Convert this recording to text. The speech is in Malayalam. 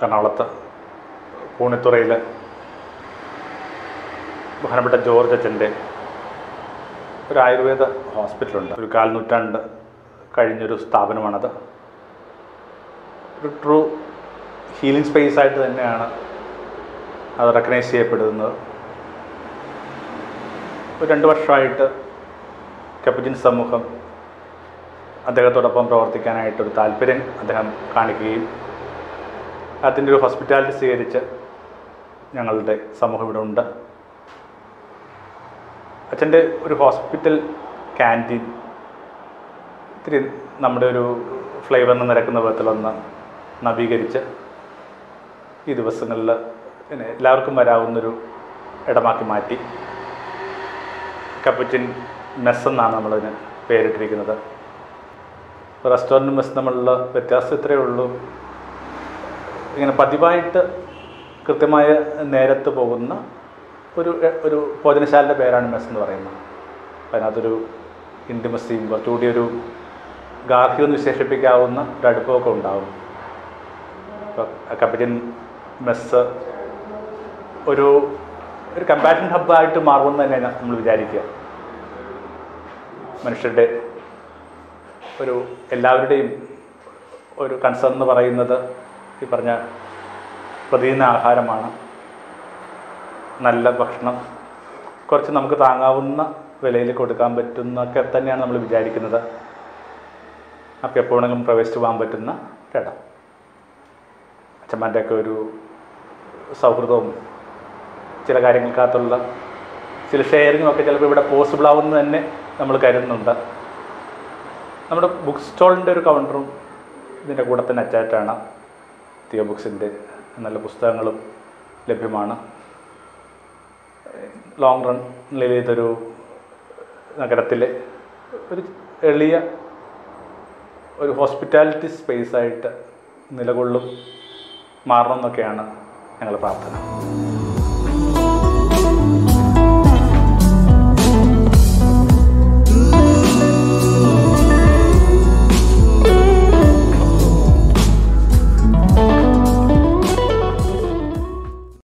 എറണാകുളത്ത് പൂണിത്തുറയിൽ ബഹുമാനപ്പെട്ട ജോർജ് അച്ഛൻ്റെ ഒരു ആയുർവേദ ഹോസ്പിറ്റലുണ്ട് ഒരു കാൽ നൂറ്റാണ്ട് കഴിഞ്ഞൊരു സ്ഥാപനമാണത് ഒരു ട്രൂ ഹീലിംഗ് സ്പേസ് ആയിട്ട് തന്നെയാണ് അത് റെക്കഗ്നൈസ് ചെയ്യപ്പെടുന്നത് ഒരു രണ്ട് വർഷമായിട്ട് കപ്പജിൻ സമൂഹം അദ്ദേഹത്തോടൊപ്പം പ്രവർത്തിക്കാനായിട്ടൊരു താല്പര്യം അദ്ദേഹം കാണിക്കുകയും അതിൻ്റെ ഒരു ഹോസ്പിറ്റാലിറ്റി സ്വീകരിച്ച് ഞങ്ങളുടെ സമൂഹം ഇവിടെ ഉണ്ട് അച്ഛൻ്റെ ഒരു ഹോസ്പിറ്റൽ ക്യാൻറ്റീൻ ഇത്തിരി നമ്മുടെ ഒരു ഫ്ലേവറിന് നിരക്കുന്ന വിധത്തിലൊന്ന് നവീകരിച്ച് ഈ ദിവസങ്ങളിൽ പിന്നെ എല്ലാവർക്കും വരാവുന്നൊരു ഇടമാക്കി മാറ്റി കപ്പറ്റിൻ മെസ് എന്നാണ് നമ്മളതിന് പേരിട്ടിരിക്കുന്നത് റെസ്റ്റോറൻറ്റ് മെസ് തമ്മിലുള്ള വ്യത്യാസം ഇത്രയേ ഉള്ളൂ ഇങ്ങനെ പതിവായിട്ട് കൃത്യമായ നേരത്ത് പോകുന്ന ഒരു ഒരു ഭോജനശാലയുടെ പേരാണ് മെസ് എന്ന് പറയുന്നത് അപ്പം അതിനകത്തൊരു ഇൻറ്റിമസിയും കുറച്ചുകൂടി ഒരു ഗാർഹികം എന്ന് വിശേഷിപ്പിക്കാവുന്ന ഒരു അടുപ്പമൊക്കെ ഉണ്ടാവും ഇപ്പോൾ കപ്പറ്റിൻ മെസ്സ് ഒരു ഒരു കമ്പാഷൻ ഹബ്ബായിട്ട് മാറുമെന്ന് തന്നെ നമ്മൾ വിചാരിക്കുക മനുഷ്യരുടെ ഒരു എല്ലാവരുടെയും ഒരു കൺസേൺ എന്ന് പറയുന്നത് ഈ പറഞ്ഞ പ്രതിദിന ആഹാരമാണ് നല്ല ഭക്ഷണം കുറച്ച് നമുക്ക് താങ്ങാവുന്ന വിലയിൽ കൊടുക്കാൻ പറ്റുന്നൊക്കെ തന്നെയാണ് നമ്മൾ വിചാരിക്കുന്നത് അപ്പോൾ എപ്പോഴെങ്കിലും പ്രവേശിച്ച് പോകാൻ പറ്റുന്ന ഒരിടം അച്ഛന്മാരുടെയൊക്കെ ഒരു സൗഹൃദവും ചില കാര്യങ്ങൾക്കകത്തുള്ള ചില ഷെയറിങ്ങും ഒക്കെ ചിലപ്പോൾ ഇവിടെ പോസിബിൾ ആവുമെന്ന് തന്നെ നമ്മൾ കരുതുന്നുണ്ട് നമ്മുടെ ബുക്ക് സ്റ്റോളിൻ്റെ ഒരു കൗണ്ടറും ഇതിൻ്റെ കൂടെ തന്നെ അറ്റാച്ചാണ് തിയോ ബുക്സിൻ്റെ നല്ല പുസ്തകങ്ങളും ലഭ്യമാണ് ലോങ് റണ്ണിൽ ഇതൊരു നഗരത്തിലെ ഒരു എളിയ ഒരു ഹോസ്പിറ്റാലിറ്റി സ്പേസ് ആയിട്ട് നിലകൊള്ളും മാറണം എന്നൊക്കെയാണ് ഞങ്ങളുടെ പ്രാർത്ഥന